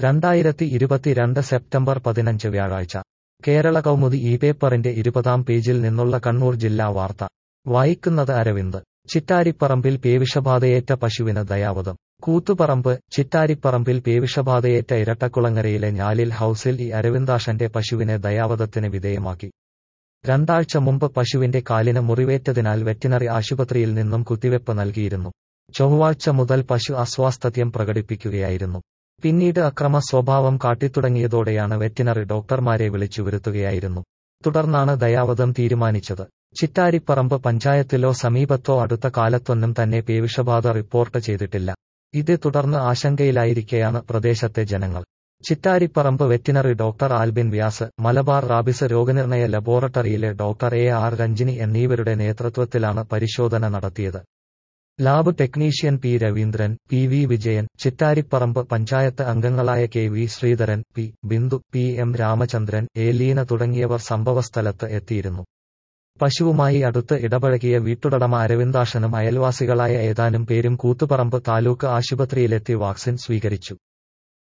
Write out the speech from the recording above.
രണ്ടായിരത്തി ഇരുപത്തിരണ്ട് സെപ്റ്റംബർ പതിനഞ്ച് വ്യാഴാഴ്ച കേരള കൗമുദി ഈ പേപ്പറിന്റെ ഇരുപതാം പേജിൽ നിന്നുള്ള കണ്ണൂർ ജില്ലാ വാർത്ത വായിക്കുന്നത് അരവിന്ദ് ചിറ്റാരിപ്പറമ്പിൽ പേവിഷബാധയേറ്റ പശുവിന് ദയാവധം കൂത്തുപറമ്പ് ചിറ്റാരിപ്പറമ്പിൽ പേവിഷബാധയേറ്റ ഇരട്ടക്കുളങ്ങരയിലെ ഞാലിൽ ഹൌസിൽ ഈ അരവിന്ദാഷന്റെ പശുവിനെ ദയാവധത്തിന് വിധേയമാക്കി രണ്ടാഴ്ച മുമ്പ് പശുവിന്റെ കാലിന് മുറിവേറ്റതിനാൽ വെറ്റിനറി ആശുപത്രിയിൽ നിന്നും കുത്തിവെപ്പ് നൽകിയിരുന്നു ചൊവ്വാഴ്ച മുതൽ പശു അസ്വാസ്ഥ്യം പ്രകടിപ്പിക്കുകയായിരുന്നു പിന്നീട് അക്രമ സ്വഭാവം കാട്ടിത്തുടങ്ങിയതോടെയാണ് വെറ്റിനറി ഡോക്ടർമാരെ വിളിച്ചു വരുത്തുകയായിരുന്നു തുടർന്നാണ് ദയാവധം തീരുമാനിച്ചത് ചിറ്റാരിപ്പറമ്പ് പഞ്ചായത്തിലോ സമീപത്തോ അടുത്ത കാലത്തൊന്നും തന്നെ പേവിഷബാധ റിപ്പോർട്ട് ചെയ്തിട്ടില്ല ഇതേ തുടർന്ന് ആശങ്കയിലായിരിക്കെയാണ് പ്രദേശത്തെ ജനങ്ങൾ Chittariparamba veterinary doctor Albin Vyas Malabar rabies രോഗനിർണയ ലബോറട്ടറിയിലെ ഡോക്ടർ എ ആർ രഞ്ജിനി എന്നിവരുടെ നേതൃത്വത്തിലാണ് പരിശോധന നടത്തിയത് lab technician P Raveendran P V Vijayan Chittariparamba panchayat അംഗങ്ങളായ K V Sreedharan P Bindu P M Ramachandran A Leena തുടങ്ങിയവർ സംഭവസ്ഥലത്ത് എത്തിയിരുന്നു പശുവുമായി അടുത്ത് ഇടപഴകിയ വീട്ടുടമ അരവിന്ദാഷനും അയൽവാസികളായ ഏതാനും പേരും കൂത്തുപറമ്പ് താലൂക്ക് ആശുപത്രിയിലെത്തി വാക്സിൻ സ്വീകരിച്ചു